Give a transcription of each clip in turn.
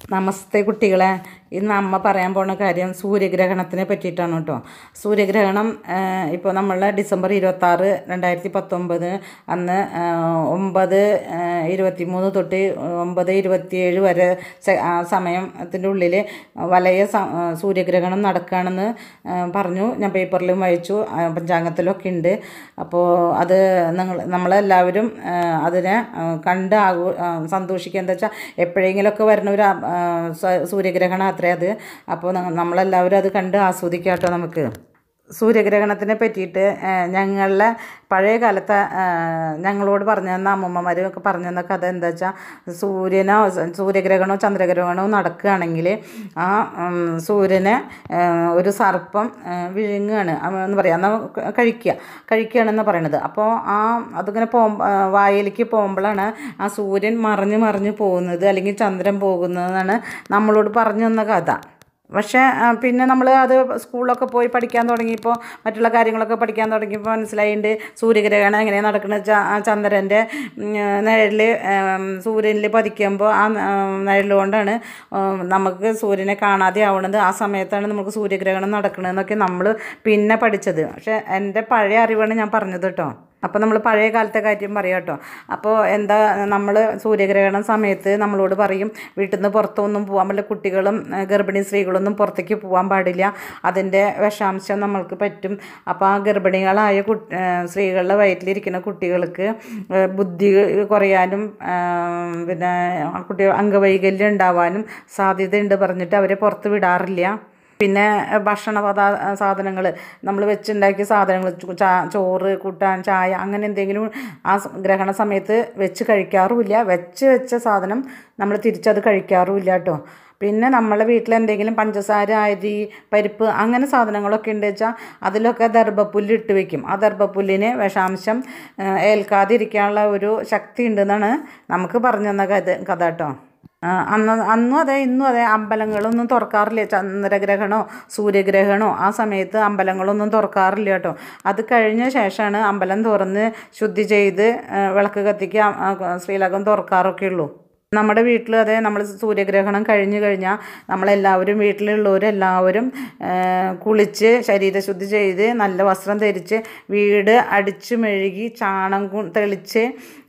നമസ്തേ കുട്ടികളെ ഇന്ന് അമ്മ പറയാൻ പോണ കാര്യം സൂര്യഗ്രഹണത്തിനെ പറ്റിയിട്ടാണ് കേട്ടോ സൂര്യഗ്രഹണം ഇപ്പോൾ നമ്മളെ ഡിസംബർ ഇരുപത്താറ് രണ്ടായിരത്തി പത്തൊമ്പത് അന്ന് ആ, ഒമ്പത് ആ, ഇരുപത്തിമൂന്ന് തൊട്ട് ഒമ്പത് ഇരുപത്തിയേഴ് വരെ സ- ആ സമയത്തിൻ്റെ ഉള്ളിൽ വലയ സ- ആ, സൂര്യഗ്രഹണം നടക്കുകയാണെന്ന് ആ, പറഞ്ഞു ഞാൻ പേപ്പറിലും വായിച്ചു ആ, പഞ്ചാംഗത്തിലൊക്കെ ഉണ്ട് അപ്പോൾ അത് നിങ്ങൾ നമ്മളെല്ലാവരും ആ, അതിനെ ആ, കണ്ട് ആഘോ ആ, സന്തോഷിക്കുക എന്താ വെച്ചാൽ എപ്പോഴെങ്കിലുമൊക്കെ വരുന്ന ഒരു ആ, ആ, സ- സൂര്യഗ്രഹണം അത്രേ അത് അപ്പോൾ ന- നമ്മളെല്ലാവരും അത് കണ്ട് ആസ്വദിക്കാം കേട്ടോ നമുക്ക് സൂര്യഗ്രഹണത്തിനെ പറ്റിയിട്ട് ആ, ഞങ്ങളുടെ പഴയ കാലത്തെ ആ, ഞങ്ങളോട് പറഞ്ഞു തന്ന അമ്മൂമ്മമാരും ഒക്കെ പറഞ്ഞു തന്ന കഥ എന്താ വെച്ചാൽ സൂര്യനോ സ- സൂര്യഗ്രഹണമോ ചന്ദ്രഗ്രഹണമോ നടക്കുകയാണെങ്കിൽ ആ ഉം, സൂര്യനെ ആ, ഒരു സർപ്പം ആ, വിഴുങ്ങുകയാണ് അവ- എന്ന് പറയാം എന്നാൽ കഴിക്കുക കഴിക്കുകയാണെന്ന് പറയണത് അപ്പോൾ ആ അതിങ്ങനെ പോ വായിലേക്ക് പോകുമ്പോഴാണ് ആ സൂര്യൻ മറിഞ്ഞ് മറിഞ്ഞ് പോകുന്നത് അല്ലെങ്കിൽ ചന്ദ്രൻ പോകുന്നതെന്നാണ് നമ്മളോട് പറഞ്ഞു തന്ന കഥ പക്ഷേ ആ, പിന്നെ നമ്മൾ അത് സ്കൂളിലൊക്കെ പോയി പഠിക്കാൻ തുടങ്ങിയപ്പോൾ മറ്റുള്ള കാര്യങ്ങളൊക്കെ പഠിക്കാൻ തുടങ്ങിയപ്പോൾ മനസ്സിലായിട്ടുണ്ട് സൂര്യഗ്രഹണം എങ്ങനെയാണ് നടക്കുന്നത് വെച്ചാൽ ആ ചന്ദ്രൻ്റെ നിഴലിൽ സൂര്യനിൽ പതിക്കുമ്പോൾ ആ നിഴൽ കൊണ്ടാണ് ഉം, നമുക്ക് സൂര്യനെ കാണാതെ ആവണത് ആ സമയത്താണ് നമുക്ക് സൂര്യഗ്രഹണം നടക്കണതെന്നൊക്കെ നമ്മൾ പിന്നെ പഠിച്ചത് പക്ഷേ എൻ്റെ പഴയ അറിവാണ് ഞാൻ പറഞ്ഞത് കേട്ടോ അപ്പോൾ നമ്മൾ പഴയ കാലത്തെ കാര്യം പറയാം കേട്ടോ അപ്പോൾ എന്താ നമ്മൾ സൂര്യഗ്രഹണം സമയത്ത് നമ്മളോട് പറയും വീട്ടിൽ നിന്ന് പുറത്തൊന്നും പോകാൻ പറ്റില്ല കുട്ടികളും ഏ, ഗർഭിണി സ്ത്രീകളൊന്നും പുറത്തേക്ക് പോകാൻ പാടില്ല അതിൻ്റെ വിഷാംശം നമ്മൾക്ക് പറ്റും അപ്പോൾ ആ ഗർഭിണികളായ കു സ്ത്രീകളുടെ വയറ്റിലിരിക്കുന്ന കുട്ടികൾക്ക് ഏ, ബുദ്ധി കുറയാനും ആ, പിന്നെ ആ കുട്ടി അംഗവൈകല്യം ഉണ്ടാവാനും സാധ്യതയുണ്ട് പറഞ്ഞിട്ട് അവരെ പുറത്ത് വിടാറില്ല പിന്നെ ഭക്ഷണ പദാ സാധനങ്ങൾ നമ്മൾ വെച്ചുണ്ടാക്കിയ സാധനങ്ങൾ ചാ ചോറ് കൂട്ടാൻ ചായ അങ്ങനെ എന്തെങ്കിലും ആ സ- ഗ്രഹണ സമയത്ത് വെച്ച് കഴിക്കാറുമില്ല വെച്ച് വെച്ച സാധനം നമ്മൾ തിരിച്ചത് കഴിക്കാറുമില്ല കേട്ടോ പിന്നെ നമ്മളെ വീട്ടിൽ എന്തെങ്കിലും പഞ്ചസാര അരി പരിപ്പ് അങ്ങനെ സാധനങ്ങളൊക്കെ ഉണ്ട് വെച്ചാൽ അതിലൊക്കെ ദർഭപ്പുല്ല് ഇട്ട് വെക്കും ആ ദർഭപ്പുല്ലിന് വിഷാംശം ആ, ഏൽക്കാതിരിക്കാനുള്ള ഒരു ശക്തി ഉണ്ടെന്നാണ് നമുക്ക് പറഞ്ഞു തന്ന കഥ കഥ കേട്ടോ ആ, അന്ന് അന്നും അതെ ഇന്നും അതെ അമ്പലങ്ങളൊന്നും തുറക്കാറില്ല ചന്ദ്രഗ്രഹണോ സൂര്യഗ്രഹണോ ആ സമയത്ത് അമ്പലങ്ങളൊന്നും തുറക്കാറില്ല കേട്ടോ അത് കഴിഞ്ഞ ശേഷമാണ് അമ്പലം തുറന്ന് ശുദ്ധി ചെയ്ത് ആ, വിളക്ക് കത്തിക്ക് ആ, ആ, ശ്രീലകം തുറക്കാറൊക്കെ ഉള്ളൂ നമ്മുടെ വീട്ടിലും അതെ നമ്മൾ സൂര്യഗ്രഹണം കഴിഞ്ഞു കഴിഞ്ഞാൽ നമ്മളെല്ലാവരും വീട്ടിലുള്ളവരെല്ലാവരും ആ, കുളിച്ച് ശരീരശുദ്ധി ചെയ്ത് നല്ല വസ്ത്രം ധരിച്ച് വീട് അടിച്ചു മെഴുകി ചാണം കു- തെളിച്ച്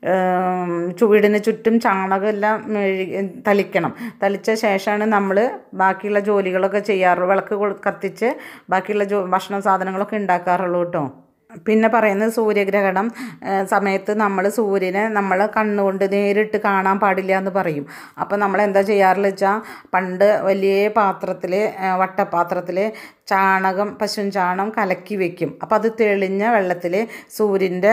ആം, ചു- വീടിന് ചുറ്റും ചാണകം എല്ലാം മെഴുകി തളിക്കണം തളിച്ച ശേഷമാണ് നമ്മൾ ബാക്കിയുള്ള ജോലികളൊക്കെ ചെയ്യാറുള്ളൂ വിളക്ക് കൊളു- കത്തിച്ച് ബാക്കിയുള്ള ജോ ഭക്ഷണ സാധനങ്ങളൊക്കെ ഉണ്ടാക്കാറുള്ളൂ കേട്ടോ പിന്നെ പറയുന്നത് സൂര്യഗ്രഹണം ആ, സമയത്ത് നമ്മൾ സൂര്യനെ നമ്മൾ കണ്ണുകൊണ്ട് നേരിട്ട് കാണാൻ പാടില്ല എന്ന് പറയും അപ്പോൾ നമ്മൾ എന്താ ചെയ്യാറുള്ള വെച്ചാൽ പണ്ട് വലിയ പാത്രത്തിൽ വട്ടപാത്രത്തിൽ ചാണകം പശുവിൻ ചാണകം കലക്കി വെക്കും അപ്പോൾ അത് തെളിഞ്ഞ വെള്ളത്തിൽ സൂര്യൻ്റെ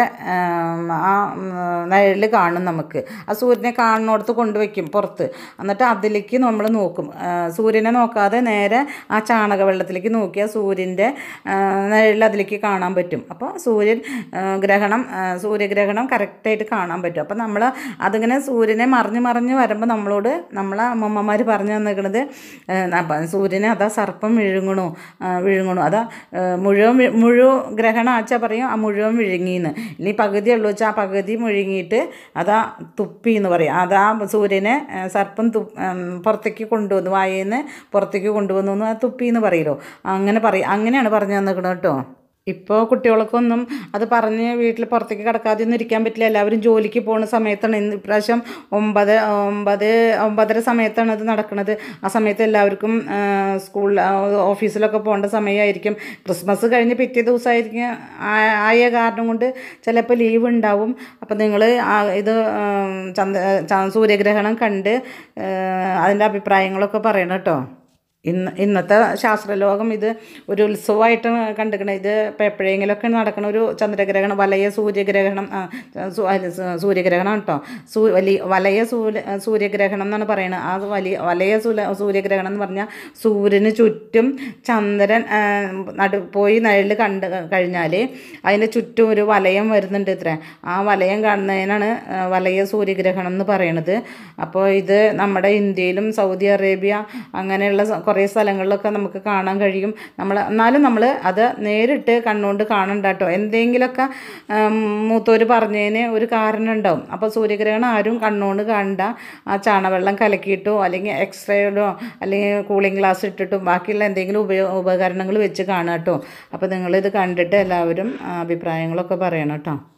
ആ നിഴൽ കാണും നമുക്ക് ആ സൂര്യനെ കാണുന്നിടത്ത് കൊണ്ടുവയ്ക്കും പുറത്ത് എന്നിട്ട് അതിലേക്ക് നമ്മൾ നോക്കും ആ, സൂര്യനെ നോക്കാതെ നേരെ ആ ചാണക വെള്ളത്തിലേക്ക് നോക്കിയാൽ സൂര്യൻ്റെ നിഴൽ അതിലേക്ക് കാണാൻ പറ്റും അപ്പോൾ സൂര്യൻ ആ, ഗ്രഹണം ആ, സൂര്യഗ്രഹണം കറക്റ്റായിട്ട് കാണാൻ പറ്റും അപ്പോൾ നമ്മൾ അതിങ്ങനെ സൂര്യനെ മറിഞ്ഞ് മറിഞ്ഞ് വരുമ്പോൾ നമ്മളോട് നമ്മളെ അമ്മമ്മമാർ പറഞ്ഞു തന്നിരിക്കണത് സൂര്യനെ അതാ സർപ്പം വിഴുങ്ങണു ആ, വിഴുങ്ങണു അതാ ആ, മുഴുവൻ വി- മുഴുവൻ ഗ്രഹണം ആച്ചാൽ പറയും ആ മുഴുവൻ വിഴുങ്ങിന്ന് ഇനി പകുതി ഉള്ളൂ വെച്ചാൽ ആ പകുതി മുഴുങ്ങിയിട്ട് അതാ തുപ്പി എന്ന് പറയും അതാ സൂര്യനെ ആ, സർപ്പം തു ഉം, പുറത്തേക്ക് കൊണ്ടുവന്നു വായേന്ന് പുറത്തേക്ക് കൊണ്ടുവന്നു എന്ന് ആ തുപ്പി എന്ന് പറയലോ അങ്ങനെ പറയും അങ്ങനെയാണ് പറഞ്ഞു തന്നിരിക്കണത് കേട്ടോ ഇപ്പോൾ കുട്ടികൾക്കൊന്നും അത് പറഞ്ഞ് വീട്ടിൽ പുറത്തേക്ക് കിടക്കാതെ ഒന്നും ഇരിക്കാൻ പറ്റില്ല എല്ലാവരും ജോലിക്ക് പോകുന്ന സമയത്താണ് ഇന്ന് ഇപ്രാവശ്യം ഒമ്പത് ഒമ്പത് ഒമ്പതര സമയത്താണ് അത് നടക്കുന്നത് ആ സമയത്ത് എല്ലാവർക്കും സ്കൂൾ ഓഫീസിലൊക്കെ പോകേണ്ട സമയമായിരിക്കും ക്രിസ്മസ് കഴിഞ്ഞ് പിറ്റേ ദിവസമായിരിക്കും ആ- ആയ കാരണം കൊണ്ട് ചിലപ്പോൾ ലീവ് ഉണ്ടാവും അപ്പോൾ നിങ്ങൾ ഇത് ഉം, ചന്ദ്ര ച- സൂര്യഗ്രഹണം കണ്ട് അതിൻ്റെ അഭിപ്രായങ്ങളൊക്കെ പറയണം കേട്ടോ ഇന്ന് ഇന്നത്തെ ശാസ്ത്രലോകം ഇത് ഒരു ഉത്സവമായിട്ട് കണ്ടിരിക്കണം ഇത് ഇപ്പോൾ എപ്പോഴെങ്കിലുമൊക്കെ നടക്കുന്ന ഒരു ചന്ദ്രഗ്രഹണം വലയ സൂര്യഗ്രഹണം ആ, സു- അല്ല, സു- സൂര്യഗ്രഹണം കേട്ടോ സൂ വലിയ വലയ സൂര്യ സൂര്യഗ്രഹണം എന്നാണ് പറയുന്നത് ആ വലിയ വലയ സൂല സൂര്യഗ്രഹണം എന്ന് പറഞ്ഞാൽ സൂര്യന് ചുറ്റും ചന്ദ്രൻ ആ, നടു പോയി നിഴൽ കണ്ട് കഴിഞ്ഞാൽ അതിന് ചുറ്റും ഒരു വലയം വരുന്നുണ്ട് ഇത്ര ആ വലയം കാണുന്നതിനാണ് ആ, വലയ സൂര്യഗ്രഹണം എന്ന് പറയണത് അപ്പോൾ ഇത് നമ്മുടെ ഇന്ത്യയിലും സൗദി അറേബ്യ അങ്ങനെയുള്ള സ- കുറേ കുറേ സ്ഥലങ്ങളിലൊക്കെ നമുക്ക് കാണാൻ കഴിയും നമ്മൾ എന്നാലും നമ്മൾ അത് നേരിട്ട് കണ്ണുകൊണ്ട് കാണണ്ട കേട്ടോ എന്തെങ്കിലുമൊക്കെ മൂത്തോര് പറഞ്ഞതിന് ഒരു കാരണം ഉണ്ടാവും അപ്പോൾ സൂര്യഗ്രഹണം ആരും കണ്ണുകൊണ്ട് കാണണ്ട ആ ചാണകവെള്ളം കലക്കിയിട്ടോ അല്ലെങ്കിൽ എക്സ്റേയിലോ അല്ലെങ്കിൽ കൂളിംഗ് ഗ്ലാസ് ഇട്ടിട്ടോ ബാക്കിയുള്ള എന്തെങ്കിലും ഉപയോ ഉപകരണങ്ങൾ വെച്ച് കാണുക കേട്ടോ അപ്പോൾ നിങ്ങളിത് കണ്ടിട്ട് എല്ലാവരും ആ, അഭിപ്രായങ്ങളൊക്കെ പറയണം കേട്ടോ